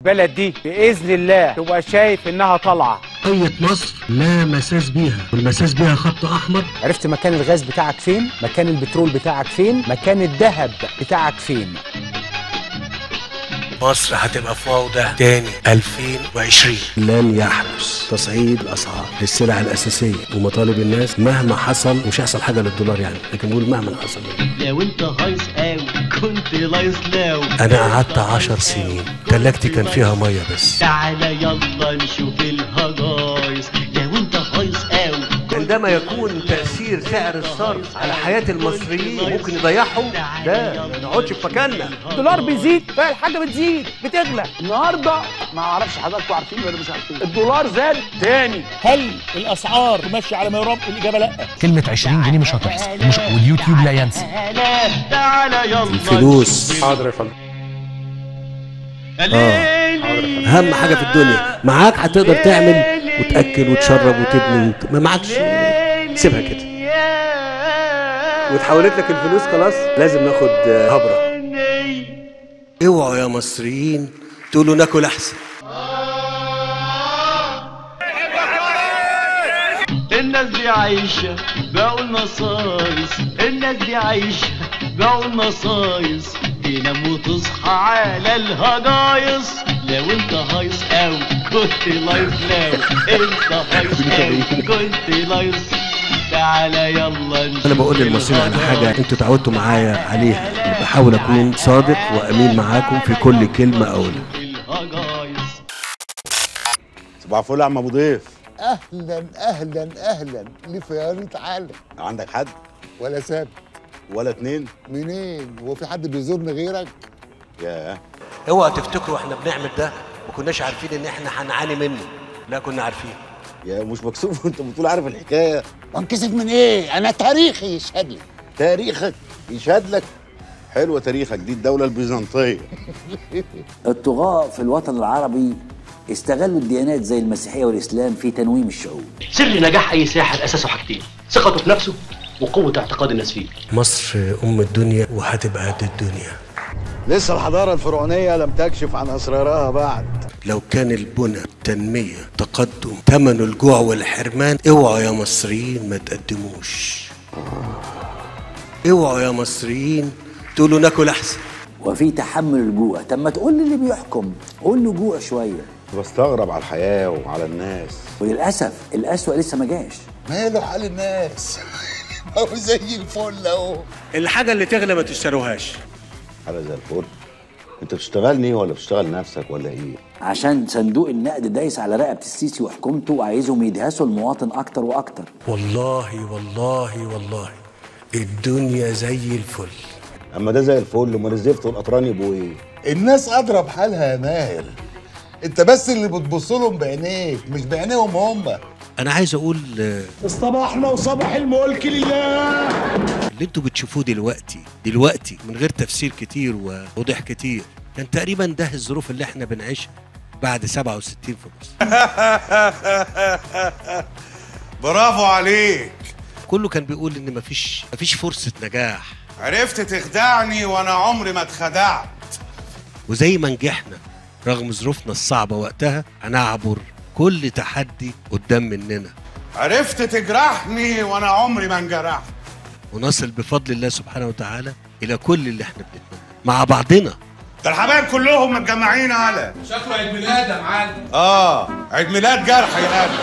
البلد دي باذن الله تبقى شايف انها طالعه قرية مصر لا مساس بيها والمساس بيها خط أحمر عرفت مكان الغاز بتاعك فين مكان البترول بتاعك فين مكان الذهب بتاعك فين مصر هتبقى في فوضى تاني 2020 لن يحدث تصعيد الأسعار للسلع الأساسية ومطالب الناس مهما حصل مش هيحصل حاجة للدولار يعني لكن بقول مهما حصل لو انت هايص قوي كنت لايص لو أنا قعدت عشر سنين تلاجتي كان فيها مية بس تعالى يلا نشوف الهجايز لو انت هايص قوي عندما يكون تأثير سعر الصرف على حياة المصريين ممكن يضيعهم ده ما نقعدش في مكاننا الدولار بيزيد فالحاجه بتزيد بتغلى النهارده ما اعرفش حضراتكم عارفين ولا مش عارفين الدولار زاد تاني هل الاسعار تمشي على ما يرام الاجابه لا كلمة 20 جنيه مش هتحصل ومش واليوتيوب لا ينسى تعالى تعالى يلا الفلوس حاضر يا فندم أهم حاجة في الدنيا معاك هتقدر تعمل وتأكل وتشرب وتبني وت... ما معكش سيبها كده واتحولت لك الفلوس خلاص لازم ناخد هبرة اوعوا يا مصريين تقولوا ناكل احسن الناس دي عايشة باعوا المصايص الناس دي عايشة باعوا المصايص تنام وتصحى على الهجايص لو انت هايص قوي كنت لايص لو انت هايص قوي كنت لايص تعالى يلا نشوف انا بقول للمصريين على حاجه انتوا اتعودتوا معايا عليها بحاول اكون صادق وامين معاكم في كل كلمه اقولها الهجايز صباح الفل يا عم ابو ضيف اهلا اهلا اهلا لفيارة عالم عندك حد ولا ساب ولا اتنين منين هو في حد بيزورني غيرك ياه اوعوا تفتكروا احنا بنعمل ده ما كناش عارفين ان احنا هنعاني منه لا كنا عارفين يا مش مكسوف وانت بتقول عارف الحكايه وانكسف من ايه انا تاريخي يشهد لي تاريخك يشهد لك حلوه تاريخك دي الدوله البيزنطيه الطغاة في الوطن العربي استغلوا الديانات زي المسيحية والإسلام في تنويم الشعوب سر نجاح اي ساحر اساسه حاجتين ثقته في نفسه وقوه اعتقاد الناس فيه مصر ام الدنيا وهتبقى قد الدنيا لسه الحضاره الفرعونيه لم تكشف عن اسرارها بعد لو كان البنى التنمية تقدم ثمن الجوع والحرمان اوعوا يا مصريين ما تقدموش اوعوا يا مصريين تقولوا ناكل احسن وفي تحمل الجوع طب ما تقول للي بيحكم قول له جوع شوية بستغرب على الحياه وعلى الناس وللأسف الأسوأ لسه ما جاش ماله حال الناس هو زي الفل اهو الحاجة اللي تغلى ما تشتروهاش حاجه زي الفل انت بتشتغلني ولا بتشتغل نفسك ولا ايه عشان صندوق النقد دايس على رقبة السيسي وحكومته وعايزهم يدهسوا المواطن أكتر وأكتر والله والله والله الدنيا زي الفل اما ده زي الفل امال الزفت والقطران يبقوا ايه الناس قادره بحالها يا ماهر انت بس اللي بتبص لهم بعينيك مش بعينيهم هم انا عايز اقول آه، اصطبحنا وصباح الملك لله اللي انتوا بتشوفوه دلوقتي دلوقتي من غير تفسير كتير ووضح كتير كان تقريبا ده الظروف اللي احنا بنعيشها بعد 67 في مصر برافو عليك كله كان بيقول ان مفيش مفيش فرصه نجاح عرفت تخدعني وانا عمري ما اتخدعت وزي ما نجحنا رغم ظروفنا الصعبه وقتها هنعبر كل تحدي قدام مننا عرفت تجرحني وانا عمري ما انجرحت ونصل بفضل الله سبحانه وتعالى الى كل اللي احنا بنتمناه مع بعضنا ده الحبايب كلهم متجمعين على شكله عيد ميلاد يا معلم اه عيد ميلاد جرح يا قلبي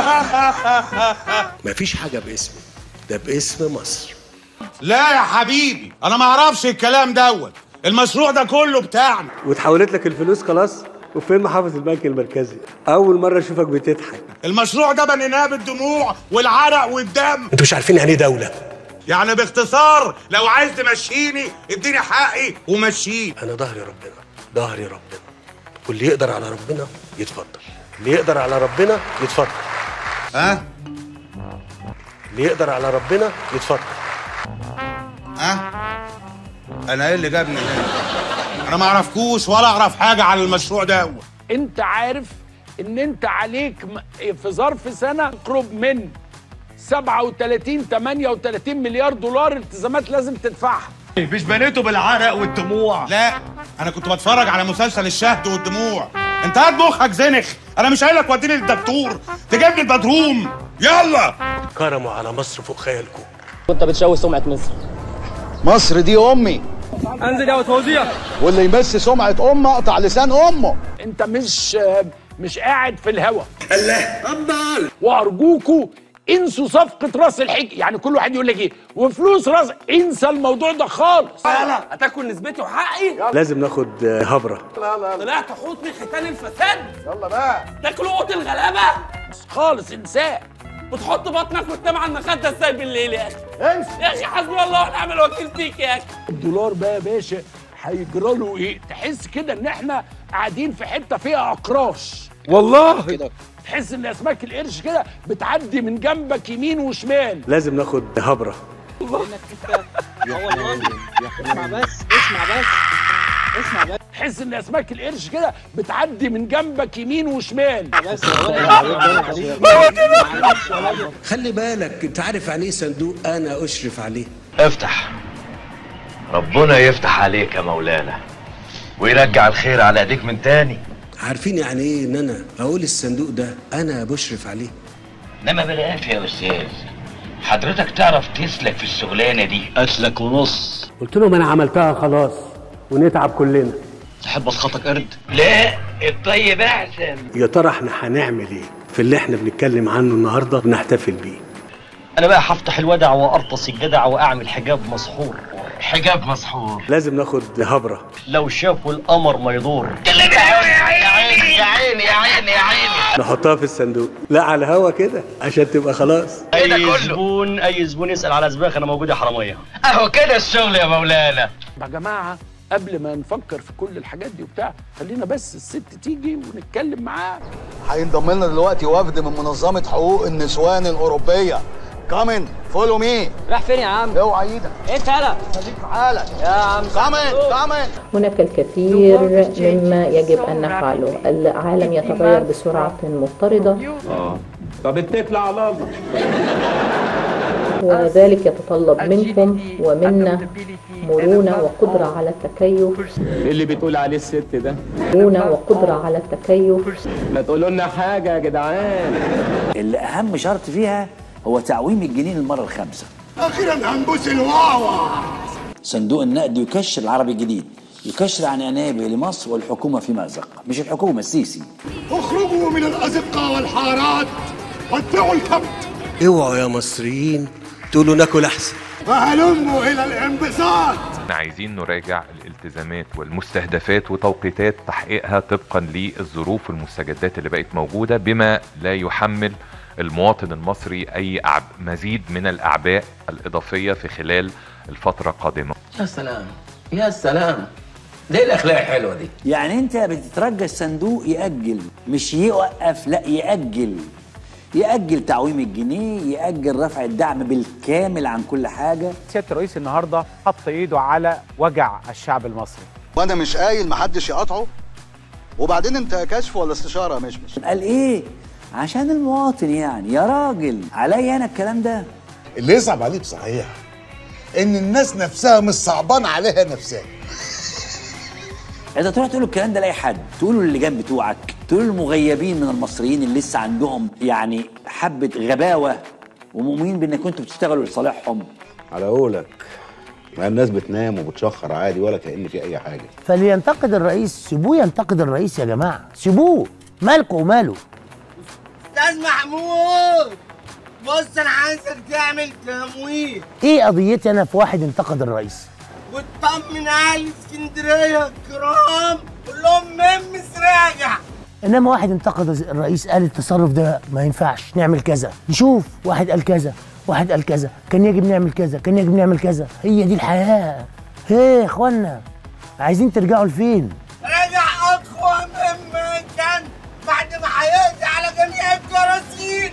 مفيش حاجه باسمي ده باسم مصر لا يا حبيبي انا ما اعرفش الكلام دوت المشروع ده كله بتاعنا واتحولت لك الفلوس خلاص وفين محافظ البنك المركزي اول مره اشوفك بتضحك المشروع ده بنيناه بالدموع والعرق والدم انتوا مش عارفين يعني ايه دوله يعني باختصار لو عايز تمشيني اديني حقي ومشيني انا ظهري ربنا ظهري ربنا واللي يقدر على ربنا يتفضل اللي يقدر على ربنا يتفضل ها اللي يقدر على ربنا يتفضل ها انا ايه اللي جابني هنا انا ما اعرفكوش ولا اعرف حاجه عن المشروع ده انت عارف ان انت عليك م- في ظرف سنه قرب من 37 38 مليار دولار التزامات لازم تدفعها مش بنيته بالعرق والدموع لا انا كنت بتفرج على مسلسل الشهد والدموع انت قاعد مخك زنخ انا مش قايل لك وديني للدكتور تجيب لي البدروم يلا كرموا على مصر فوق خيالكم وانت بتشوه سمعه مصر مصر دي امي انزل يا توزيع واللي يمس سمعه امه اقطع لسان امه انت مش مش قاعد في الهوا الله أبدال وارجوكوا انسوا صفقة راس الحج يعني كل واحد يقول لك ايه وفلوس راس انسى الموضوع ده خالص لا هتاكل نسبتي وحقي لازم ناخد هبره طلعت حوت من ختان الفساد يلا بقى تاكلوا قوت الغلابه خالص انساه وتحط بطنك وتنام على المخده ازاي بالليل يا اخي يا اخي حسبي الله ونعم الوكيل فيك يا اخي الدولار بقى يا باشا هيجرى له ايه تحس كده ان احنا قاعدين في حته فيها اقراش والله تحس ان اسماك القرش كده بتعدي من جنبك يمين وشمال لازم ناخد هبره اسمع بس اسمع بس اسمع بس تحس ان اسماك القرش كده بتعدي من جنبك يمين وشمال بس خلي بالك انت عارف يعني ايه صندوق انا اشرف عليه افتح ربنا يفتح عليك يا مولانا ويرجع الخير على ايديك من تاني عارفين يعني ايه ان انا اقول الصندوق ده انا بشرف عليه انما بلاش يا استاذ حضرتك تعرف تسلك في الشغلانه دي اسلك ونص قلت لهم انا عملتها خلاص ونتعب كلنا تحب اسخطك قرد لا الطيب احسن يا ترى احنا هنعمل ايه في اللي احنا بنتكلم عنه النهارده ونحتفل بيه انا بقى هفتح الودع وارطس الجدع واعمل حجاب مسحور حجاب مسحور لازم ناخد هبره لو شافوا القمر ما يدور يا عيني يا عيني يا عيني يا عيني نحطها في الصندوق لا على الهوا كده عشان تبقى خلاص اي زبون اي زبون يسال على سباخ انا موجود يا حراميه اهو كده الشغل يا مولانا يا جماعه قبل ما نفكر في كل الحاجات دي وبتاع خلينا بس الست تيجي ونتكلم معاها هينضم لنا دلوقتي وفد من منظمه حقوق النسوان الاوروبيه كامن فولو مي راح فين يا عم اوعى ايدك انت يلا خليك في حالك يا عم كامن كامن هناك الكثير مما يجب أن نفعله العالم يتغير بسرعة مضطردة اه طب اتكل على الله وذلك يتطلب منكم ومنا مرونة وقدرة على التكيف ايه اللي بتقول عليه الست ده مرونة وقدرة على التكيف ما تقولوا لنا حاجه يا جدعان اللي أهم شرط فيها هو تعويم الجنيه للمرة الخامسة اخيرا هنبوس الواوا صندوق النقد يكشر العربي الجديد يكشر عن عنابه لمصر والحكومة في مأزق مش الحكومة السيسي اخرجوا من الازقه والحارات وادفعوا الكبت اوعوا يا مصريين تقولوا ناكل احسن وهلموا الى الانبساط احنا عايزين نراجع الالتزامات والمستهدفات وتوقيتات تحقيقها طبقا للظروف والمستجدات اللي بقت موجودة بما لا يحمل المواطن المصري أي أعب مزيد من الأعباء الإضافية في خلال الفترة القادمة يا سلام يا سلام ليه الاخلاق الحلوه دي يعني انت بتترجى الصندوق يأجل مش يوقف لا يأجل يأجل تعويم الجنيه يأجل رفع الدعم بالكامل عن كل حاجة سياده الرئيس النهارده حط ايده على وجع الشعب المصري وانا مش قايل محدش يقاطعه وبعدين انت كشف ولا استشاره يا مشمش قال ايه عشان المواطن يعني يا راجل عليا انا الكلام ده اللي يصعب عليه بصحيح ان الناس نفسها مش صعبان عليها نفسها انت تروح تقول الكلام ده لاي حد تقوله للجان بتوعك تقول المغيبين من المصريين اللي لسه عندهم يعني حبه غباوه ومؤمنين بانك كنتوا بتشتغلوا لصالحهم على قولك ما الناس بتنام وبتشخر عادي ولا كأن في اي حاجه فلينتقد الرئيس سيبوه ينتقد الرئيس يا جماعه سيبوه مالكوا وماله استاذ محمود بص انا عايزك تعمل تمويل ايه قضيتي انا في واحد انتقد الرئيس وتطمن اهل اسكندريه الكرام قول لهم ميمس راجع انما واحد انتقد الرئيس قال التصرف ده ما ينفعش نعمل كذا نشوف واحد قال كذا واحد قال كذا كان يجب نعمل كذا كان يجب نعمل كذا هي دي الحياه هي يا اخوانا عايزين ترجعوا لفين راجع اقوى مما كان بعد ما هيقضي على جميع الجراثيم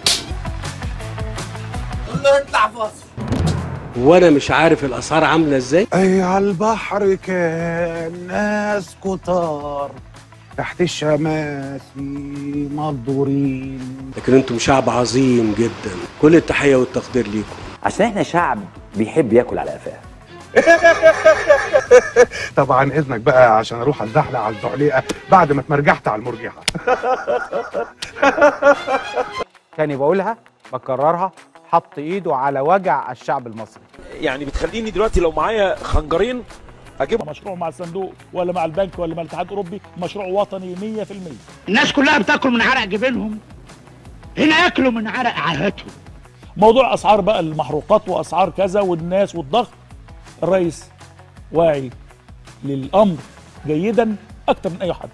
قول له اطلع فاصل وانا مش عارف الاسعار عامله ازاي اي على البحر كان ناس كتار تحت الشماسي مقدورين لكن انتم شعب عظيم جدا كل التحيه والتقدير ليكم عشان احنا شعب بيحب ياكل على قفاه طبعا اذنك بقى عشان اروح اتزحلق على الزحليقه بعد ما اتمرجحت على المرجحه تاني بقولها بكررها حط ايده على وجع الشعب المصري يعني بتخليني دلوقتي لو معايا خنجرين اجيب مشروع مع الصندوق ولا مع البنك ولا مع الاتحاد الاوروبي مشروع وطني 100% الناس كلها بتاكل من عرق جبينهم هنا ياكلوا من عرق عاهاتهم موضوع اسعار بقى المحروقات واسعار كذا والناس والضغط الرئيس واعي للامر جيدا اكتر من اي حد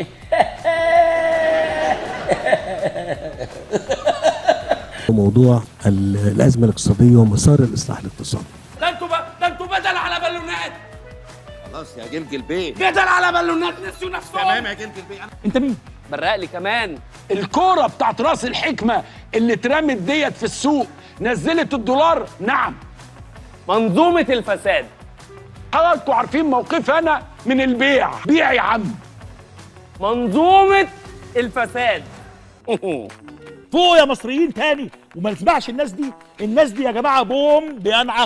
موضوع ال- الازمه الاقتصاديه ومسار الاصلاح الاقتصادي ده انتوا ب- ده انتوا بدل على بالونات خلاص يا جلجل بيه بدل على بالونات نسيوا نفسهم تمام يا جلجل بيه انت مين برق لي كمان الكوره بتاعت راس الحكمه اللي اترمت ديت في السوق نزلت الدولار نعم منظومه الفساد حضراتكم عارفين موقفي انا من البيع بيع يا عم منظومه الفساد فوق يا مصريين تاني وما نسمعش الناس دي الناس دي يا جماعه بوم بينعق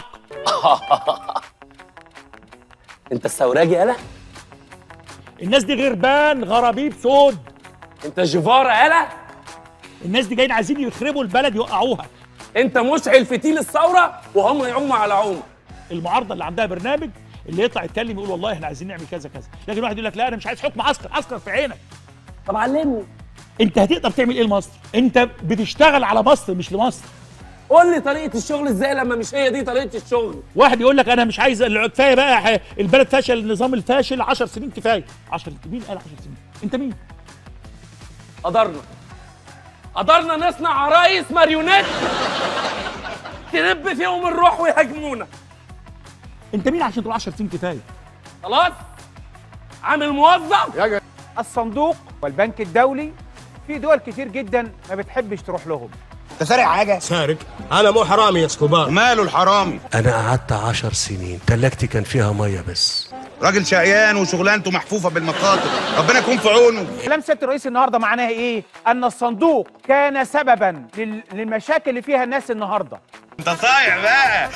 انت الثوراجي يالا الناس دي غربان غرابيب سود انت جيفارا يالا الناس دي جايين عايزين يخربوا البلد يوقعوها انت مشعل فتيل الثوره وهم يعوموا على عومه المعارضه اللي عندها برنامج اللي يطلع يتكلم يقول والله احنا عايزين نعمل كذا كذا لكن واحد يقول لك لا انا مش عايز حكم عسكر عسكر في عينك طب علمني انت هتقدر تعمل ايه لمصر انت بتشتغل على مصر مش لمصر قول لي طريقه الشغل ازاي لما مش هي دي طريقه الشغل واحد يقول لك انا مش عايز كفايه بقى ح- البلد فشل النظام الفاشل 10 سنين كفايه 10 مين قال 10 سنين انت مين قدرنا قدرنا نصنع عرايس ماريونيت تدب فيهم الروح ويهاجمونا انت مين عشان تقول 10 سنين كفايه خلاص عامل موظف الصندوق والبنك الدولي في دول كتير جدا ما بتحبش تروح لهم انت سارق حاجه سارق انا مو حرامي يا اسكوبار ماله الحرامي انا قعدت عشر سنين تلاجتي كان فيها ميه بس راجل شقيان وشغلانته محفوفه بالمخاطر ربنا يكون في عونه كلام سياده الرئيس النهارده معناها ايه؟ ان الصندوق كان سببا لل- للمشاكل اللي فيها الناس النهارده. انت صايع بقى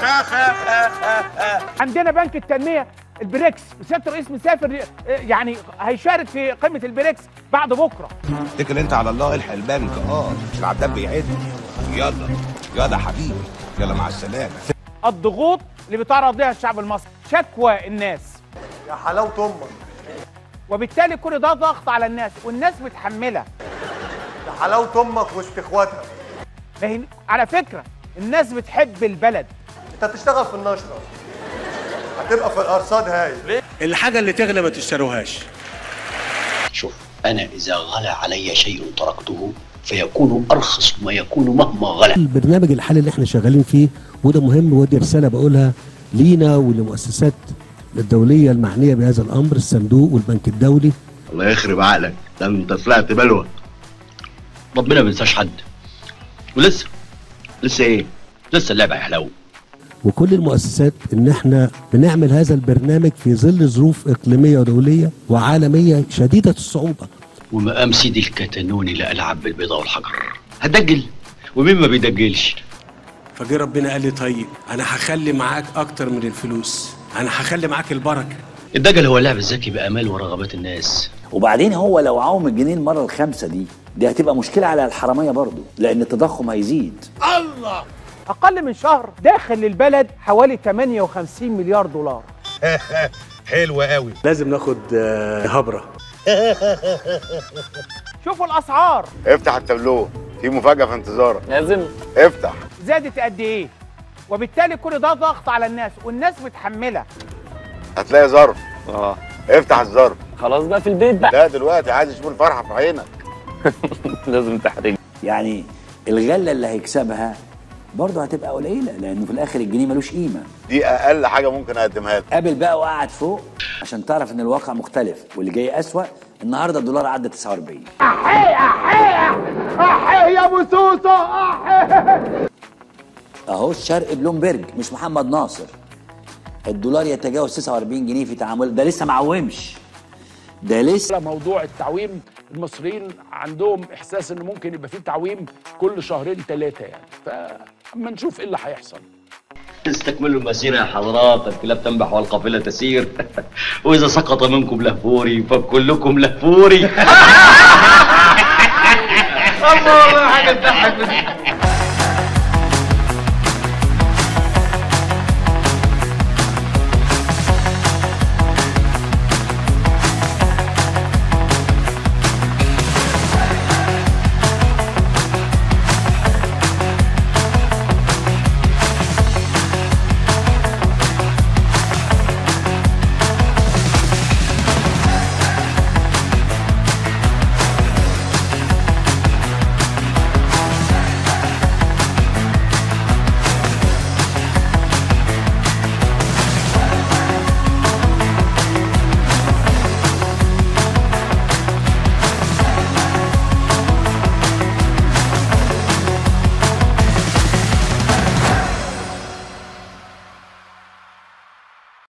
عندنا بنك التنميه البريكس سياده الرئيس مسافر آه، يعني هيشارك في قمه البريكس بعد بكره. اتكل انت على الله الحق البنك اه مش العداد بيعد يلا يلا يا حبيبي يلا مع السلامه الضغوط اللي بيتعرض لها الشعب المصري، شكوى الناس. يا حلاوه امك وبالتالي كل ده ضغط على الناس والناس متحمله. يا حلاوه امك وسط اخواتها ما هي- على فكره الناس بتحب البلد. انت هتشتغل في النشره هتبقى في الارصاد هاي الحاجه اللي تغلى ما تشتروهاش شوف أنا إذا غلى علي شيء تركته فيكون أرخص ما يكون مهما غلى البرنامج الحالي اللي احنا شغالين فيه وده مهم ودي رساله بقولها لينا ولمؤسسات الدوليه المعنيه بهذا الامر الصندوق والبنك الدولي الله يخرب عقلك ده انت طلعت بلوى ربنا ما بينساش حد ولسه لسه إيه؟ لسه اللعبة هيحلو وكل المؤسسات ان احنا بنعمل هذا البرنامج في ظل ظروف اقليميه ودوليه وعالميه شديده الصعوبه ومقام سيدي الكتانوني لا ألعب بالبيضة والحجر هتدجل ومين ما بيدجلش فجه ربنا قال لي طيب انا هخلي معاك اكتر من الفلوس انا هخلي معاك البركه الدجل هو اللعب الذكي بآمال ورغبات الناس وبعدين هو لو عوم الجنيه المره الخامسه دي دي هتبقى مشكله على الحراميه برضو لان التضخم هيزيد الله اقل من شهر داخل للبلد حوالي 58 مليار دولار حلو قوي لازم ناخد آه، هبره شوفوا الاسعار افتح التابلو في مفاجأة في انتظارك لازم افتح زادت قد ايه وبالتالي كل ده ضغط على الناس والناس متحمله هتلاقي ظرف اه افتح الظرف خلاص بقى في البيت بقى لا دلوقتي عايز اشوف الفرحة في عينك لازم تحرج يعني الغله اللي هيكسبها برضه هتبقى قليله لانه في الاخر الجنيه ملوش قيمه دي اقل حاجة ممكن اقدمها لك قابل بقى وقعد فوق عشان تعرف ان الواقع مختلف واللي جاي اسوأ النهارده الدولار عدى 49 احي احي احي يا ابو سوسو احي اهو الشرق بلومبرج مش محمد ناصر الدولار يتجاوز 49 جنيه في تعامل ده لسه معومش ده لسه موضوع التعويم المصريين عندهم احساس ان ممكن يبقى فيه تعويم كل شهرين ثلاثه يعني فاما نشوف ايه اللي هيحصل استكملوا المسيرة يا حضرات الكلاب تنبح والقافلة تسير وإذا سقط منكم لهفوري فكلكم لهفوري الله والله حاجة تضحك